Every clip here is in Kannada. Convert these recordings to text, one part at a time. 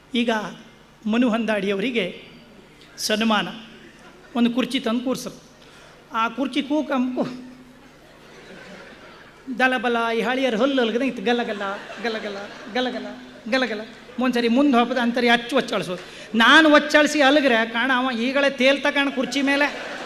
ಈಗ ಮನು ಹೊಂದಾಡಿಯವರಿಗೆ ಸನ್ಮಾನ ಒಂದು ಕುರ್ಚಿ ತಂದು ಕೂರ್ಸರು ಆ ಕುರ್ಚಿ ಕೂಕಂಕು ದಲಬಲ ಈ ಹಳಿಯರ ಹಲ್ಲು ಅಲ್ಗದ ಇತ್ತು ಗಲಗಲ ಗಲಗಲ ಗಲಗಲ ಗಲಗಲ ಒಂದ್ಸರಿ ಮುಂದೆ ಹೋಗ್ಬೋದು ಅಂತರಿ ಹಚ್ಚು ಒಚ್ಚಾಳಿಸೋದು ನಾನು ಒಚ್ಚಾಳಿಸಿ ಅಲಗ್ರೆ ಕಾಣ ಅವ ಈಗಲೇ ತೇಲ್ತಾ ಕಾಣ ಕುರ್ಚಿ ಮೇಲೆ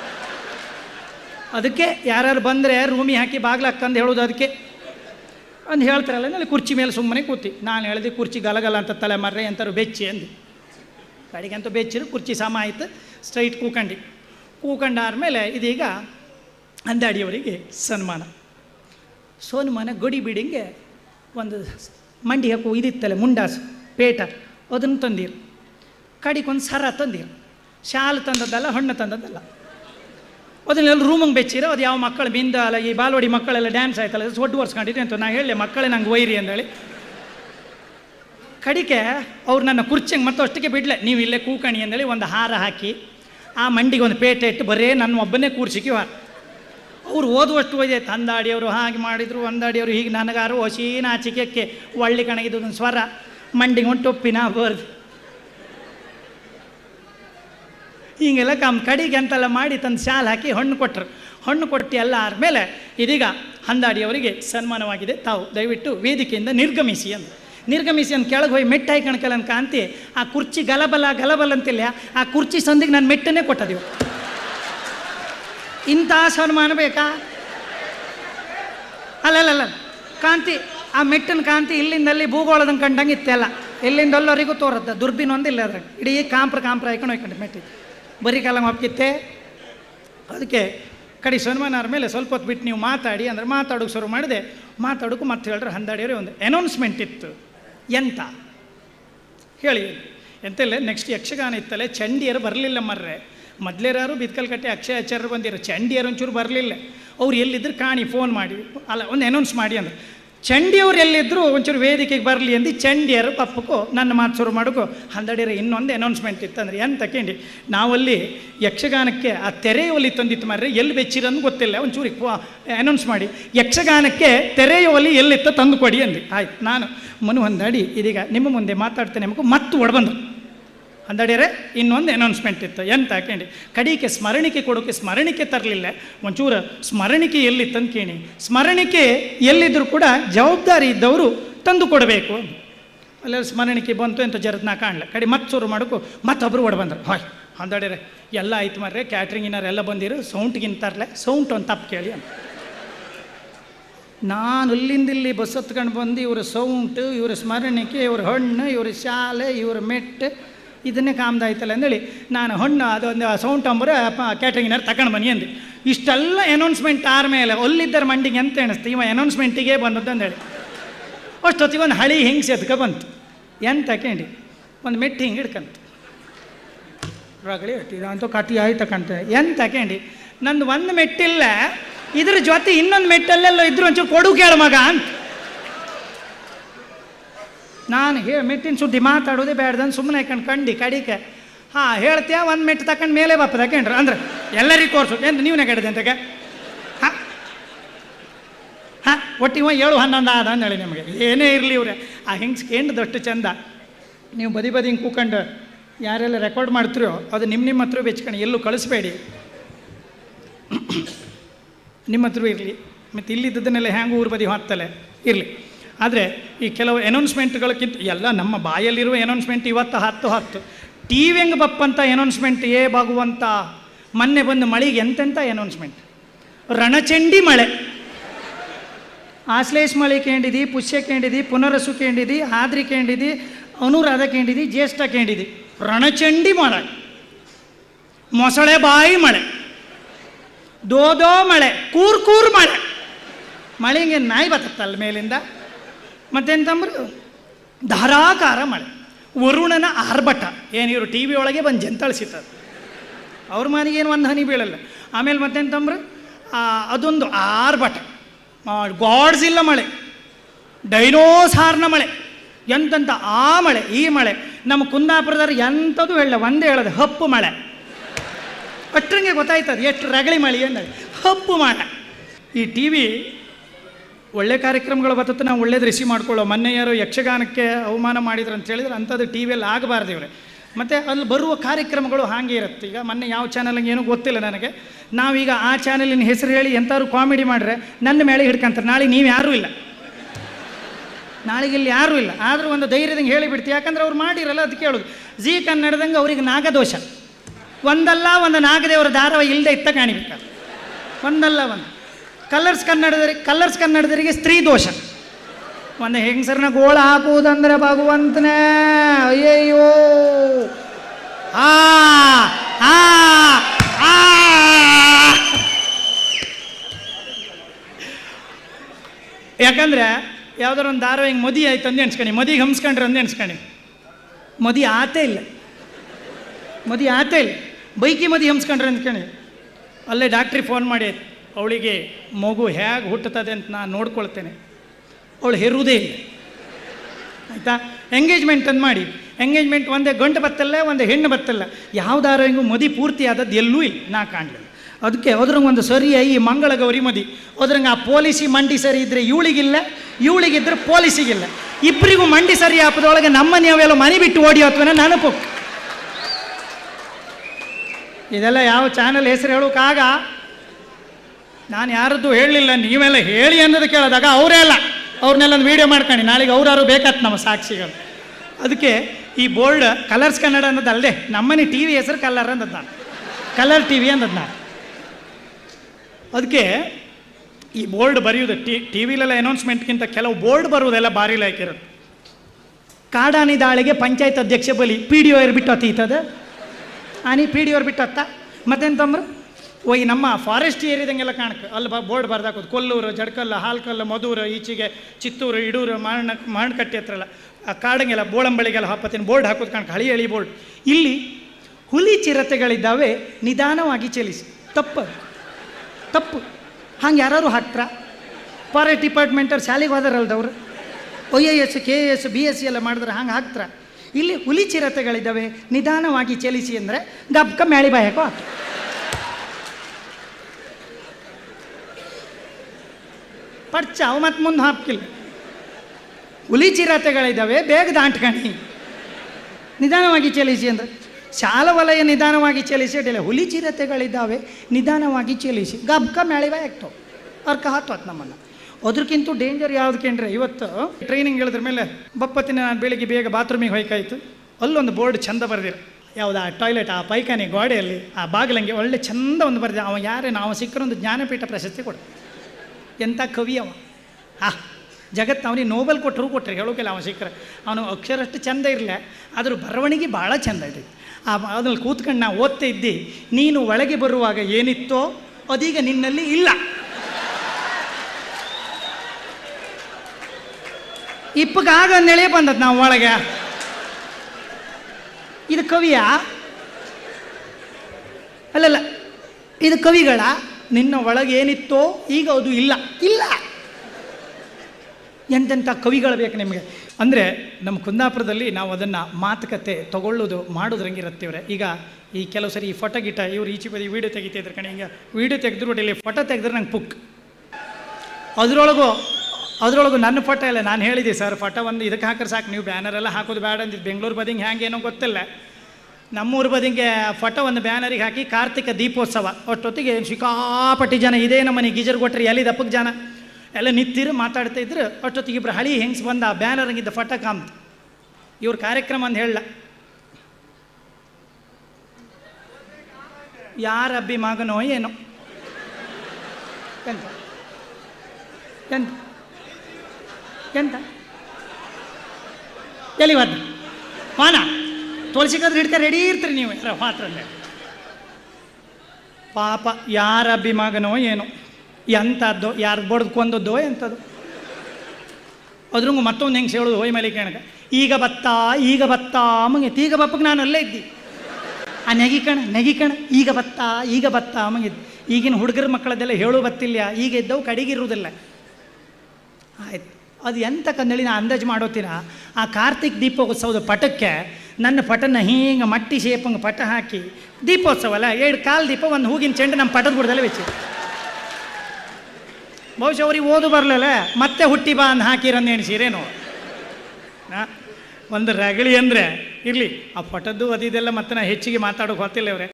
ಅದಕ್ಕೆ ಯಾರ್ಯಾರು ಬಂದರೆ ರೂಮಿ ಹಾಕಿ ಬಾಗ್ಲು ಹಾಕಂದು ಹೇಳೋದು ಅದಕ್ಕೆ ಅಂದು ಹೇಳ್ತಾರಲ್ಲ ನಲ್ಲಿ ಕುರ್ಚಿ ಮೇಲೆ ಸುಮ್ಮನೆ ಕೂತಿ ನಾನು ಹೇಳಿದೆ ಕುರ್ಚಿ ಗಲಗಲ ಅಂತ ತಲೆ ಮರ್ರೆ ಅಂತಾರು ಬೆಚ್ಚಿ ಅಂದು ಕಡೆಗೆ ಅಂತೂ ಬೆಚ್ಚಿರು ಕುರ್ಚಿ ಸಮ ಆಯ್ತು ಸ್ಟ್ರೈಟ್ ಕೂಕಂಡು ಕೂಕಂಡಾದ್ಮೇಲೆ ಇದೀಗ ಅಂದಾಡಿಯವರಿಗೆ ಸನ್ಮಾನ ಸೋನ್ಮಾನ ಗಡಿ ಬಿಡಿಂಗೆ ಒಂದು ಮಂಡಿ ಹಾಕು ಇದಿತ್ತಲ್ಲ ಮುಂಡಾಸು ಪೇಟ ಅದನ್ನು ತಂದಿರು ಕಡಿಗೊಂದು ಸರ ತಂದಿರು ಶಾಲು ತಂದದ್ದಲ್ಲ ಹಣ್ಣು ತಂದದ್ದಲ್ಲ ಅದನ್ನೆಲ್ಲ ರೂಮಂಗೆ ಬೆಚ್ಚಿರೋ ಅದು ಯಾವ ಮಕ್ಕಳು ಬಿಂದ ಅಲ್ಲ ಈ ಬಾಲ್ವಾಡಿ ಮಕ್ಕಳೆಲ್ಲ ಡ್ಯಾನ್ಸ್ ಆಯ್ತಲ್ಲ ಅದು ಒಟ್ಟು ಒರ್ಸ್ಕೊಂಡಿದ್ದೆ ಅಂತ ನಾ ಹೇಳಿ ಮಕ್ಕಳೇ ನಂಗೆ ಒಯ್ರಿ ಅಂದೇಳಿ ಕಡಿಕೆ ಅವ್ರು ನನ್ನ ಕುರ್ಚಿಂಗೆ ಮತ್ತೆ ಅಷ್ಟಕ್ಕೆ ಬಿಡ್ಲೆ ನೀವು ಇಲ್ಲೇ ಕೂಕಣಿ ಅಂದೇಳಿ ಒಂದು ಹಾರ ಹಾಕಿ ಆ ಮಂಡಿಗೆ ಒಂದು ಪೇಟೆ ಇಟ್ಟು ಬರೇ ನನ್ನ ಒಬ್ಬನೇ ಕೂರ್ಸಿಕಿ ಹಾರ ಅವ್ರು ಓದುವಷ್ಟು ಓದಿದೆ ತಂದಾಡಿಯವರು ಹಾಗೆ ಮಾಡಿದರು ಒಂದಾಡಿಯವರು ಹೀಗೆ ನನಗಾರು ಹೊಸಿ ನಾಚಿಕೆಕ್ಕೆ ಒಳ್ಳೆ ಕಣಗಿದ್ದು ಒಂದು ಸ್ವರ ಮಂಡಿಗೆ ಒಂದು ಟೊಪ್ಪಿನ ಬರ್ದು ಹೀಗೆಲ್ಲ ಕಮ್ ಕಡಿಗೆ ಅಂತೆಲ್ಲ ಮಾಡಿ ತಂದು ಶಾಲ್ ಹಾಕಿ ಹಣ್ಣು ಕೊಟ್ಟರು ಹಣ್ಣು ಕೊಟ್ಟು ಎಲ್ಲ ಆದಮೇಲೆ ಇದೀಗ ಹಂದಾಡಿಯವರಿಗೆ ಸನ್ಮಾನವಾಗಿದೆ ತಾವು ದಯವಿಟ್ಟು ವೇದಿಕೆಯಿಂದ ನಿರ್ಗಮಿಸಿ ಅಂತ ನಿರ್ಗಮಿಸಿ ಅಂತ ಕೆಳಗೆ ಹೋಗಿ ಮೆಟ್ಟ ಹಾಕಣಕಲ್ಲ ಅಂತ ಕಾಂತಿ ಆ ಕುರ್ಚಿ ಗಲಬಲ ಗಲಬಲ ಅಂತಿಲ್ಲ ಆ ಕುರ್ಚಿ ಸಂದಿಗೆ ನಾನು ಮೆಟ್ಟನ್ನೇ ಕೊಟ್ಟದಿವು ಇಂಥ ಸನ್ಮಾನ ಬೇಕಾ ಅಲ್ಲಲ್ಲ ಕಾಂತಿ ಆ ಮೆಟ್ಟಿನ ಕಾಂತಿ ಇಲ್ಲಿಂದಲ್ಲಿ ಭೂಗೋಳದಂಗೆ ಕಂಡಂಗೆ ಇತ್ತೆಲ್ಲ ಎಲ್ಲಿಂದ ಎಲ್ಲರಿಗೂ ತೋರತ್ತ ದುರ್ಬಿನ್ ಒಂದಿಲ್ಲ ಅದ್ರಾಗ ಇಡೀ ಕಾಂಪ್ರ ಕಾಂಪ್ರ ಹಾಕೊಂಡು ಹೋಯ್ಕೊಂಡು ಮೆಟ್ಟಿ ಬರೀ ಕಾಲ ಒಪ್ಕಿತ್ತೆ ಅದಕ್ಕೆ ಕಡೆ ಸನ್ಮಾನ ಆದಮೇಲೆ ಸ್ವಲ್ಪ ಹೊತ್ತು ಬಿಟ್ಟು ನೀವು ಮಾತಾಡಿ ಅಂದ್ರೆ ಮಾತಾಡೋಕೆ ಶುರು ಮಾಡಿದೆ ಮಾತಾಡೋಕ್ಕೂ ಮತ್ತೆ ಹೇಳಿದ್ರೆ ಹಂದಾಡಿಯವ್ರೆ ಒಂದು ಅನೌನ್ಸ್ಮೆಂಟ್ ಇತ್ತು ಎಂತ ಹೇಳಿ ಎಂತೆಲ್ಲ ನೆಕ್ಸ್ಟ್ ಯಕ್ಷಗಾನ ಇತ್ತಲ್ಲ ಚಂಡಿಯರು ಬರಲಿಲ್ಲ ಮರ್ರೆ ಮೊದಲೇರಾರು ಬಿದ್ಕಲ್ಕಟ್ಟೆ ಅಕ್ಷಯ ಆಚಾರ್ಯರು ಬಂದಿರೋ ಚಂಡಿಯರು ಒಂಚೂರು ಬರಲಿಲ್ಲ ಅವ್ರು ಎಲ್ಲಿದ್ರು ಕಾಣಿ ಫೋನ್ ಮಾಡಿ ಅಲ್ಲ ಒಂದು ಅನೌನ್ಸ್ ಮಾಡಿ ಅಂದ್ರೆ ಚಂಡಿಯವ್ರು ಎಲ್ಲಿದ್ದರು ಒಂಚೂರು ವೇದಿಕೆಗೆ ಬರಲಿ ಅಂದು ಚಂಡಿಯರು ಪಪ್ಪಕ್ಕೂ ನನ್ನ ಮಾತು ಶುರು ಮಾಡೋಕ್ಕೂ ಹಂದಡಿರ ಇನ್ನೊಂದು ಅನೌನ್ಸ್ಮೆಂಟ್ ಇತ್ತು ಅಂದ್ರೆ ಏನು ತಕೊಂಡಿ ನಾವಲ್ಲಿ ಯಕ್ಷಗಾನಕ್ಕೆ ಆ ತೆರೆಯುವಲ್ಲಿ ತಂದಿತ್ತು ಮಾರ್ರೆ ಎಲ್ಲಿ ಬೆಚ್ಚಿರಂದು ಗೊತ್ತಿಲ್ಲ ಒಂಚೂರು ಅನೌನ್ಸ್ ಮಾಡಿ ಯಕ್ಷಗಾನಕ್ಕೆ ತೆರೆಯುವಲ್ಲಿ ಎಲ್ಲಿತ್ತು ತಂದು ಕೊಡಿ ಅಂದು ಆಯ್ತು ನಾನು ಮನು ಹೊಂದಾಡಿ ಇದೀಗ ನಿಮ್ಮ ಮುಂದೆ ಮಾತಾಡ್ತೇನೆ ನಮಗೂ ಮತ್ತೆ ಒಡಬಂದು ಅಂದಡಿರೆ ಇನ್ನೊಂದು ಅನೌನ್ಸ್ಮೆಂಟ್ ಇತ್ತು ಎಂತ ಹಾಕಂಡು ಕಡಿಕೆ ಸ್ಮರಣಿಕೆ ಕೊಡೋಕೆ ಸ್ಮರಣಿಕೆ ತರಲಿಲ್ಲ ಒಂಚೂರು ಸ್ಮರಣಿಕೆ ಎಲ್ಲಿ ತಂದು ಕೇಳಿ ಸ್ಮರಣಿಕೆ ಎಲ್ಲಿದ್ದರೂ ಕೂಡ ಜವಾಬ್ದಾರಿ ಇದ್ದವರು ತಂದು ಕೊಡಬೇಕು ಅಲ್ಲೆಲ್ಲ ಸ್ಮರಣಿಕೆ ಬಂತು ಅಂತ ಜರದ್ ನಾ ಕಾಣಲ್ಲ ಕಡೆ ಮತ್ತೆ ಶುರು ಮಾಡೋಕ್ಕೂ ಮತ್ತೊಬ್ಬರು ಒಡ ಬಂದರು ಹಾಯ್ ಅಂದಡಿರೆ ಎಲ್ಲ ಆಯ್ತು ಮಾರ್ರೆ ಕ್ಯಾಟ್ರಿಂಗಿನವ್ರು ಎಲ್ಲ ಬಂದಿರು ಸೌಂಟ್ಗಿನ್ ತರಲೆ ಸೌಂಟ್ ಒಂದು ತಪ್ಪು ಕೇಳಿ ಅಂತ ನಾನು ಅಲ್ಲಿಂದ ಇಲ್ಲಿ ಬಸ್ ಹತ್ಕೊಂಡು ಬಂದು ಇವ್ರ ಸೌಂಟು ಇವ್ರ ಸ್ಮರಣಿಕೆ ಇವ್ರ ಹಣ್ಣು ಇವ್ರ ಶಾಲೆ ಇವ್ರ ಮೆಟ್ಟು ಇದನ್ನೇ ಕಾಮ್ದಾಯ್ತಲ್ಲ ಅಂದೇಳಿ ನಾನು ಹಣ್ಣು ಅದೊಂದು ಸೌಂಡ್ ಅಂಬರು ಕ್ಯಾಟ್ರಿಂಗಿನಾರು ತಗೊಂಡು ಬನ್ನಿ ಅಂದೆ ಇಷ್ಟೆಲ್ಲ ಅನೌನ್ಸ್ಮೆಂಟ್ ಆದ್ಮೇಲೆ ಅಲ್ಲಿದ್ದರ ಮಂಡಿಗೆ ಎಂತ ಎಣಿಸ್ತು ಇವ ಅನೌನ್ಸ್ಮೆಂಟಿಗೆ ಬಂದದ್ದು ಅಂದೇಳಿ ಅಷ್ಟೊತ್ತಿಗೆ ಒಂದು ಹಳಿ ಹೆಂಗ್ಸಿ ಎತ್ಕ ಬಂತು ಎಂತ ಕೇಳಿ ಒಂದು ಮೆಟ್ಟು ಹಿಂಗೆ ಹಿಡ್ಕಂತು ರಗಳಿ ಇದಂತೂ ಕಟಿ ಆಯ್ತು ಕಂತ ಎಂತ ಕೇಳಿ ನಂದು ಒಂದು ಮೆಟ್ಟಿಲ್ಲ ಇದ್ರ ಜೊತೆ ಇನ್ನೊಂದು ಮೆಟ್ಟಲ್ಲೆಲ್ಲ ಇದ್ರು ಒಂಚೂರು ಕೊಡು ಕೇಳ ಮಗ ಅಂತ ನಾನು ಹೇ ಮೆಟ್ಟಿನ ಸುದ್ದಿ ಮಾತಾಡೋದೇ ಬೇಡ್ದಂದು ಸುಮ್ಮನೆ ಹಾಕೊಂಡು ಕಂಡು ಕಡಿಕೆ ಹಾಂ ಹೇಳ್ತೀಯ ಒಂದು ಮೆಟ್ಟು ತಗೊಂಡು ಮೇಲೆ ಬಾಪ ತಕೊಂಡ್ರೆ ಅಂದ್ರೆ ಎಲ್ಲರಿಗೂ ತೋರಿಸು ಎಂತ ನೀವೇ ಕಡಿದೆ ಅಂತಕ್ಕೆ ಹಾಂ ಹಾಂ ಒಟ್ಟಿಗೆ ಏಳು ಹನ್ನೊಂದು ಆದ ಅಂದೇಳಿ ನಿಮಗೆ ಏನೇ ಇರಲಿ ಇವ್ರೆ ಆ ಹೆಂಗ್ಸ್ ಕೇಂದ್ರದಷ್ಟು ಚಂದ ನೀವು ಬದಿ ಬದಿ ಹಿಂಗೆ ಕೂಕೊಂಡು ಯಾರೆಲ್ಲ ರೆಕಾರ್ಡ್ ಮಾಡ್ತೀರೋ ಅದು ನಿಮ್ಮ ನಿಮ್ಮ ಹತ್ರ ಬೆಚ್ಕೊಂಡು ಎಲ್ಲೂ ಕಳಿಸ್ಬೇಡಿ ನಿಮ್ಮ ಹತ್ರ ಇರಲಿ ಮತ್ತು ಇಲ್ಲಿದ್ದದನ್ನೆಲ್ಲ ಹ್ಯಾಂಗೂ ಊರು ಬದಿ ಹಾಕ್ತಲೆ ಇರಲಿ ಆದರೆ ಈ ಕೆಲವು ಅನೌನ್ಸ್ಮೆಂಟ್ಗಳಕ್ಕಿಂತ ಎಲ್ಲ ನಮ್ಮ ಬಾಯಲ್ಲಿರುವ ಅನೌನ್ಸ್ಮೆಂಟ್ ಇವತ್ತು ಹತ್ತು ಹತ್ತು ಟಿ ವಿ ಹೆಂಗೆ ಬಪ್ಪಂತ ಅನೌನ್ಸ್ಮೆಂಟ್ ಏ ಭಗವಂತ ಮೊನ್ನೆ ಬಂದು ಮಳೆಗೆ ಎಂತೆಂಥ ಅನೌನ್ಸ್ಮೆಂಟ್ ರಣಚಂಡಿ ಮಳೆ ಆಶ್ಲೇಷ್ ಮಳೆ ಕೇಂಡಿದಿ ಪುಷ್ಯ ಕೇಂಡಿದಿ ಪುನರಸು ಕೇಂಡಿದಿ ಆದ್ರಿ ಕೇಂಡಿದಿ ಅನುರಾಧ ಕೇಂಡಿದಿ ಜ್ಯೇಷ್ಠ ಕೇಂಡಿದಿ ರಣಚಂಡಿ ಮಳೆ ಮೊಸಳೆ ಬಾಯಿ ಮಳೆ ದೋದೋ ಮಳೆ ಕೂರ್ ಕೂರ್ ಮಳೆ ಮಳೆಗೆ ನಾಯಿ ಬತ್ತಲ್ಲ ಮೇಲಿಂದ ಮತ್ತೆಂತಂದ್ರು ಧಾರಾಕಾರ ಮಳೆ ವರುಣನ ಆರ್ಭಟ ಏನು ಇವರು ಟಿ ವಿ ಒಳಗೆ ಬಂದು ಜಂತಳಿಸಿತ್ತು ಅವ್ರ ಮನೆಗೆ ಏನು ಒಂದು ಹನಿ ಬೀಳಲ್ಲ ಆಮೇಲೆ ಮತ್ತೆಂತಂದ್ರೆ ಅದೊಂದು ಆರ್ಭಟ ಗಾಡ್ಸ್ ಇಲ್ಲ ಮಳೆ ಡೈನೋಸಾರ್ನ ಮಳೆ ಎಂತಂತ ಆ ಮಳೆ ಈ ಮಳೆ ನಮ್ಮ ಕುಂದಾಪುರದವ್ರು ಎಂಥದ್ದು ಹೇಳ ಒಂದೇ ಹೇಳೋದು ಹಪ್ಪು ಮಳೆ ಅಷ್ಟರಂಗೆ ಗೊತ್ತಾಯ್ತದೆ ಎಷ್ಟು ರಗಳಿ ಮಳೆ ಅಂದೇಳಿ ಹಪ್ಪು ಮಳೆ ಈ ಟಿ ವಿ ಒಳ್ಳೆ ಕಾರ್ಯಕ್ರಮಗಳು ಬರ್ತದೆ ನಾವು ಒಳ್ಳೇದು ರಿಸೀವ್ ಮಾಡ್ಕೊಳ್ಳೋ ಮೊನ್ನೆ ಯಾರೋ ಯಕ್ಷಗಾನಕ್ಕೆ ಅವಮಾನ ಮಾಡಿದ್ರು ಅಂತ ಹೇಳಿದ್ರೆ ಅಂಥದ್ದು ಟಿ ವಿಯಲ್ಲಿ ಆಗಬಾರ್ದು ಇವ್ರೆ ಮತ್ತು ಅಲ್ಲಿ ಬರುವ ಕಾರ್ಯಕ್ರಮಗಳು ಹಾಗೆ ಇರುತ್ತೆ ಈಗ ಮೊನ್ನೆ ಯಾವ ಚಾನಲ್ಗೆ ಏನೂ ಗೊತ್ತಿಲ್ಲ ನನಗೆ ನಾವೀಗ ಆ ಚಾನಲಿನ ಹೆಸರು ಹೇಳಿ ಎಂಥವ್ರು ಕಾಮಿಡಿ ಮಾಡಿದ್ರೆ ನನ್ನ ಮೇಲೆ ಹಿಡ್ಕೊಂತಾರೆ ನಾಳೆ ನೀವು ಯಾರೂ ಇಲ್ಲ ನಾಳೆಗೆ ಇಲ್ಲಿ ಯಾರೂ ಇಲ್ಲ ಆದರೂ ಒಂದು ಧೈರ್ಯದಂಗೆ ಹೇಳಿಬಿಡ್ತಿ ಯಾಕಂದ್ರೆ ಅವ್ರು ಮಾಡಿರಲ್ಲ ಅದಕ್ಕೆ ಹೇಳೋದು ಜಿ ಕನ್ನಡದಂಗೆ ಅವ್ರಿಗೆ ನಾಗದೋಷ ಒಂದಲ್ಲ ಒಂದು ನಾಗದೇವರ ಧಾರಾವಾಹಿ ಇಲ್ಲದೆ ಇತ್ತ ಕಾಣಿಬೇಕಾದ್ರೆ ಒಂದಲ್ಲ ಒಂದು ಕಲರ್ಸ್ ಕನ್ನಡದವರಿಗೆ ಕಲರ್ಸ್ ಕನ್ನಡದವರಿಗೆ ಸ್ತ್ರೀ ದೋಷ ಒಂದು ಹೆಂಗಸರನ್ನ ಗೋಳ ಹಾಕುವುದಂದ್ರೆ ಭಗವಂತನೇ ಅಯ್ಯಯ್ಯೋ ಆ ಆ ಆ ಯಾಕಂದ್ರೆ ಯಾವ್ದಾರ ಒಂದು ದಾರ ಹಿಂಗೆ ಮದಿ ಆಯ್ತು ಅಂದು ಎಣ್ಸ್ಕೊಂಡು ಮದಿಗೆ ಹಂಸ್ಕೊಂಡ್ರೆ ಅಂದು ಎಣ್ಸ್ಕೊಂಡು ಮದಿ ಆತೇ ಇಲ್ಲ ಮದಿ ಆತೇ ಇಲ್ಲ ಬೈಕಿ ಮದಿ ಹಂಸ್ಕೊಂಡ್ರೆ ಅಂದ್ಕೊಂಡು ಅಲ್ಲೇ ಡಾಕ್ಟ್ರಿಗೆ ಫೋನ್ ಮಾಡಿ ಅವಳಿಗೆ ಮಗು ಹೇಗೆ ಹುಟ್ಟುತ್ತದೆ ಅಂತ ನಾನು ನೋಡ್ಕೊಳ್ತೇನೆ ಅವಳು ಹೆರುವುದೇ ಇಲ್ಲ ಆಯಿತಾ ಎಂಗೇಜ್ಮೆಂಟ್ ಅಂತ ಮಾಡಿ ಎಂಗೇಜ್ಮೆಂಟ್ ಒಂದೇ ಗಂಡು ಬತ್ತಲ್ಲ ಒಂದೇ ಹೆಣ್ಣು ಬತ್ತಲ್ಲ ಯಾವ್ದಾರು ಹಿಂಗೂ ಮದಿ ಪೂರ್ತಿ ಆದದ್ದು ಎಲ್ಲೂ ಇಲ್ಲ ನಾ ಕಾಣಲಿಲ್ಲ ಅದಕ್ಕೆ ಅದ್ರಂಗೆ ಒಂದು ಸರಿಯ ಈ ಮಂಗಳ ಗೌರಿ ಮದಿ ಅದ್ರಂಗೆ ಆ ಪೊಲೀಸಿ ಮಂಡಿ ಸರಿ ಇದ್ದರೆ ಇವಳಿಗಿಲ್ಲ ಇವಳಿಗಿದ್ರೆ ಪೊಲೀಸಿಗಿಲ್ಲ ಇಬ್ಬರಿಗೂ ಮಂಡಿ ಸರಿ ಹಾಪದೊಳಗೆ ನಮ್ಮ ನೀವೆಲ್ಲ ಮನೆ ಬಿಟ್ಟು ಓಡಿ ಹೋತ್ವನ ನೆನಪು ಇದೆಲ್ಲ ಯಾವ ಚಾನಲ್ ಹೆಸರು ಹೇಳೋಕ್ಕಾಗ ನಾನು ಯಾರದ್ದು ಹೇಳಲಿಲ್ಲ ನೀವೆಲ್ಲ ಹೇಳಿ ಅನ್ನೋದು ಕೇಳಿದಾಗ ಅವರೇ ಅಲ್ಲ ಅವ್ರನ್ನೆಲ್ಲ ಒಂದು ವೀಡಿಯೋ ಮಾಡ್ಕೊಂಡು ನಾಳೆಗೆ ಅವ್ರಾರು ಬೇಕಾತ್ ನಮ್ಮ ಸಾಕ್ಷಿಗಳು ಅದಕ್ಕೆ ಈ ಬೋರ್ಡ್ ಕಲರ್ಸ್ ಕನ್ನಡ ಅನ್ನೋದು ಅಲ್ಲದೆ ನಮ್ಮನೆ ಟಿ ವಿ ಹೆಸರು ಕಲರ್ ಅಂದದ್ದು ನಾನು ಕಲರ್ ಟಿ ವಿ ಅಂದದ್ದು ನಾನು ಅದಕ್ಕೆ ಈ ಬೋರ್ಡ್ ಬರೆಯೋದು ಟಿ ಟಿ ವಿಲೆಲ್ಲ ಅನೌನ್ಸ್ಮೆಂಟ್ಗಿಂತ ಕೆಲವು ಬೋರ್ಡ್ ಬರುವುದೆಲ್ಲ ಭಾರಿ ಲೈಕ್ ಇರುತ್ತೆ ಕಾಡಾನಿ ದಾಳಿಗೆ ಪಂಚಾಯತ್ ಅಧ್ಯಕ್ಷ ಬಲಿ ಪಿ ಡಿ ಒ ಇರ್ ಬಿಟ್ಟು ಅತೀತದ ಆನಿ ಪಿ ಡಿ ಅವ್ರು ಬಿಟ್ಟು ಹತ್ತ ಮತ್ತೆಂತಂದ್ರೆ ಹೋಗಿ ನಮ್ಮ ಫಾರೆಸ್ಟ್ ಏರಿಯಾದಂಗೆಲ್ಲ ಕಾಣಕ್ಕೆ ಅಲ್ಲಿ ಬ ಬೋರ್ಡ್ ಬರ್ದಾಕೋದು ಕೊಲ್ಲೂರು ಜಡ್ಕಲ್ಲ ಹಾಲ್ಕಲ್ಲು ಮಧೂರು ಈಚೆಗೆ ಚಿತ್ತೂರು ಇಡೂರು ಮಾರಣ ಮಾರಣಕಟ್ಟೆ ಹತ್ರಲ್ಲ ಆ ಕಾಡಂಗೆಲ್ಲ ಬೋಳಂಬಳಿಗೆಲ್ಲ ಹಾಪತ್ತೀನಿ ಬೋರ್ಡ್ ಹಾಕೋದು ಕಾಣಕ ಹಳಿ ಹಳಿ ಬೋರ್ಡ್ ಇಲ್ಲಿ ಹುಲಿ ಚಿರತೆಗಳಿದ್ದಾವೆ ನಿಧಾನವಾಗಿ ಚಲಿಸಿ ತಪ್ಪು ತಪ್ಪು ಹಂಗೆ ಯಾರು ಹಾಕ್ತಾರ ಫಾರೆಸ್ಟ್ ಡಿಪಾರ್ಟ್ಮೆಂಟವ್ರು ಶಾಲೆಗೆ ಹೋದಾರಲ್ದವ್ರು ಒ A S K A S B S C ಎಲ್ಲ ಮಾಡಿದ್ರೆ ಹಂಗೆ ಹಾಕ್ತಾರ ಇಲ್ಲಿ ಹುಲಿ ಚಿರತೆಗಳಿದ್ದಾವೆ ನಿಧಾನವಾಗಿ ಚಲಿಸಿ ಅಂದರೆ ಗಬ್ಕ ಮ್ಯಾಳಿ ಬಾಯಕೋ ಆತು ಪಡ್ಚ ಅವು ಮತ್ತೆ ಮುಂದೆ ಹಾಕಿಲ್ಲ ಹುಲಿ ಚಿರತೆಗಳಿದ್ದಾವೆ ಬೇಗ ದಾಂಟ್ಕಣಿ ನಿಧಾನವಾಗಿ ಚಲಿಸಿ ಅಂದರೆ ಶಾಲವಲಯ ನಿಧಾನವಾಗಿ ಚಲಿಸಿ ಅಡ್ಡಿಲ್ಲ ಹುಲಿ ಚಿರತೆಗಳಿದ್ದಾವೆ ನಿಧಾನವಾಗಿ ಚಲಿಸಿ ಗಬ್ಕ ಮ್ಯಾಳಿವ ಆಗ್ತಾವೆ ಅರ್ಕ ಹತ್ತೋತ್ ನಮ್ಮನ್ನು ಅದ್ರಕ್ಕಿಂತ ಡೇಂಜರ್ ಯಾವ್ದಕ್ಕೇನ್ರಿ ಇವತ್ತು ಟ್ರೈನಿಂಗ್ ಹೇಳಿದ್ರ ಮೇಲೆ ಬಪ್ಪತ್ತಿನ ನಾನು ಬೆಳಿಗ್ಗೆ ಬೇಗ ಬಾತ್ರೂಮಿಗೆ ಹೋಯ್ಕಾಯ್ತು ಅಲ್ಲೊಂದು ಬೋರ್ಡ್ ಚಂದ ಬರೆದಿರ ಯಾವ್ದು ಆ ಟಾಯ್ಲೆಟ್ ಆ ಪೈಖಾನೆ ಗೋಡೆಯಲ್ಲಿ ಆ ಬಾಗಿಲಂಗೆ ಒಳ್ಳೆ ಚಂದ ಒಂದು ಬರೆದ ಅವ ಯಾರೇ ನಾವು ಸಿಕ್ಕರೊಂದು ಜ್ಞಾನಪೀಠ ಪ್ರಶಸ್ತಿ ಕೊಡ ಎಂಥ ಕವಿ ಅವ ಆ ಜಗತ್ತು ಅವನಿಗೆ ನೋಬೆಲ್ ಕೊಟ್ಟರು ಕೊಟ್ಟರೆ ಹೇಳೋಕಿಲ್ಲ ಅವ ಸಿಕ್ಕರೆ ಅವನು ಅಕ್ಷರಷ್ಟು ಚಂದ ಇರಲಿಲ್ಲ ಆದರೂ ಬರವಣಿಗೆ ಭಾಳ ಚಂದ ಇದೆ ಆ ಅದ್ರಲ್ಲಿ ಕೂತ್ಕೊಂಡು ನಾವು ಓದ್ತಾ ಇದ್ದಿ ನೀನು ಒಳಗೆ ಬರುವಾಗ ಏನಿತ್ತೋ ಅದೀಗ ನಿನ್ನಲ್ಲಿ ಇಲ್ಲ ಇಪ್ಪಗಾಗ ನೆಳೆ ಬಂದದ್ದು ನಾವು ಒಳಗೆ ಇದು ಕವಿಯ ಅಲ್ಲಲ್ಲ ಇದು ಕವಿಗಳ ನಿನ್ನ ಒಳಗೆ ಏನಿತ್ತೋ ಈಗ ಅದು ಇಲ್ಲ ಇಲ್ಲ ಎಂತೆಂಥ ಕವಿಗಳು ಬೇಕು ನಿಮಗೆ ಅಂದರೆ ನಮ್ಮ ಕುಂದಾಪುರದಲ್ಲಿ ನಾವು ಅದನ್ನು ಮಾತುಕತೆ ತಗೊಳ್ಳೋದು ಮಾಡೋದ್ರಂಗಿರುತ್ತೇವ್ರೆ ಈಗ ಈ ಕೆಲವು ಸರಿ ಈ ಫೋಟೋ ಗಿಟ ಇವ್ರು ಈಚೆ ಬದಿ ವೀಡಿಯೋ ತೆಗಿತಿದ್ರು ಕಣೆ ಹಿಂಗೆ ವೀಡಿಯೋ ತೆಗೆದ್ರು ಇಲ್ಲಿ ಫೋಟೋ ತೆಗೆದ್ರೆ ನಂಗೆ ಪುಕ್ ಅದರೊಳಗು ಅದರೊಳಗು ನನ್ನ ಫೋಟೋ ಇಲ್ಲ ನಾನು ಹೇಳಿದೆ ಸರ್ ಫೋಟೋ ಒಂದು ಇದಕ್ಕೆ ಹಾಕಿದ್ರೆ ಸಾಕು ನೀವು ಬ್ಯಾನರ್ ಎಲ್ಲ ಹಾಕೋದು ಬೇಡ ಅಂದಿದ್ದು ಬೆಂಗಳೂರು ಬದಿಂಗೆ ಹ್ಯಾಂಗೆ ಏನೋ ಗೊತ್ತಿಲ್ಲ ನಮ್ಮೂರು ಬದಿಂಗೆ ಫೋಟೋ ಒಂದು ಬ್ಯಾನರಿಗೆ ಹಾಕಿ ಕಾರ್ತಿಕ ದೀಪೋತ್ಸವ ಅಷ್ಟೊತ್ತಿಗೆ ಸಿಕ್ಕಾಪಟ್ಟಿ ಜನ ಇದೇ ನಮ್ಮನೆ ಗೀಜರ್ ಕೊಟ್ರಿ ಎಲ್ಲಿ ದಪ್ಪಕ್ಕೆ ಜನ ಎಲ್ಲ ನಿಂತಿರು ಮಾತಾಡ್ತಾ ಇದ್ರು ಅಷ್ಟೊತ್ತಿಗೆ ಇಬ್ರು ಹಳಿ ಹೆಂಗ್ಸ್ ಬಂದ ಆ ಬ್ಯಾನರ್ಗಿದ್ದ ಫೋಟೋ ಕಾಮ್ತು ಇವ್ರ ಕಾರ್ಯಕ್ರಮ ಅಂತ ಹೇಳಲ್ಲ ಯಾರ ಅಬ್ಬಿ ಮಗನೋ ಏನೋ ಎಂತ ಎಂತ ಎಂತ ಎಲ್ಲಿ ಹೋದ ವಾನ ತೋಲ್ಸಿಕಾದ್ರೆ ಹಿಡ್ಕ ರೆಡಿ ಇರ್ತೀರಿ ನೀವು ಯಾರ ಮಾತ್ರಲ್ಲೇ ಪಾಪ ಯಾರ ಅಬ್ಬಿ ಮಗನೋ ಏನೋ ಎಂಥದ್ದೋ ಯಾರು ಬಡ್ಕೊಂಡದ್ದೋ ಎಂಥದ್ದು ಅದ್ರಂಗು ಮತ್ತೊಂದು ಹೆಂಗೆ ಹೇಳೋದು ಹೋಯ್ ಮೇಲೆ ಕೇಳಕ ಈಗ ಬತ್ತಾ ಈಗ ಬತ್ತಾ ಮಂಗಿತ್ತು ಈಗ ಬಪ್ಪಗೆ ನಾನು ಅಲ್ಲೇ ಇದ್ದಿ ಆ ನೆಗಿ ಕಣ ನೆಗಿ ಕಣ ಈಗ ಬತ್ತಾ ಈಗ ಬತ್ತಾ ಮಂಗಿದ್ದು ಈಗಿನ ಹುಡುಗರ ಮಕ್ಕಳದೆಲ್ಲ ಹೇಳು ಬತ್ತಿಲ್ಲ ಈಗ ಇದ್ದವು ಕಡೆಗಿರುವುದಿಲ್ಲ ಆಯ್ತು ಅದು ಎಂತ ಕಂದೇಳಿ ನಾ ಅಂದಾಜು ಮಾಡೋತೀನ ಆ ಕಾರ್ತಿಕ್ ದೀಪೋತ್ಸವದ ಪಟಕ್ಕೆ ನನ್ನ ಪಟನ ಹಿಂಗೆ ಮಟ್ಟಿ ಶೇಪಂಗೆ ಪಟ ಹಾಕಿ ದೀಪೋತ್ಸವ ಅಲ್ಲ ಎರಡು ಕಾಲು ದೀಪ ಒಂದು ಹೂಗಿನ ಚೆಂಡು ನಮ್ಮ ಪಟದ ಬುಡದಲ್ಲೇ ವೆಚ್ಚಿ ಬಹುಶಃ ಅವ್ರಿಗೆ ಓದು ಬರಲಿಲ್ಲ ಮತ್ತೆ ಹುಟ್ಟಿ ಬಾ ಅಂದ್ ಹಾಕಿರಂದು ಎಣಿಸಿರೇನು ನಾ ಒಂದು ರಗಳಿ ಅಂದರೆ ಇರಲಿ ಆ ಫೋಟೋದ್ದು ಅದಿದೆಲ್ಲ ಮತ್ತೆ ನಾ ಹೆಚ್ಚಿಗೆ ಮಾತಾಡೋಕೆ ಗೊತ್ತಿಲ್ಲ ಇವ್ರೆ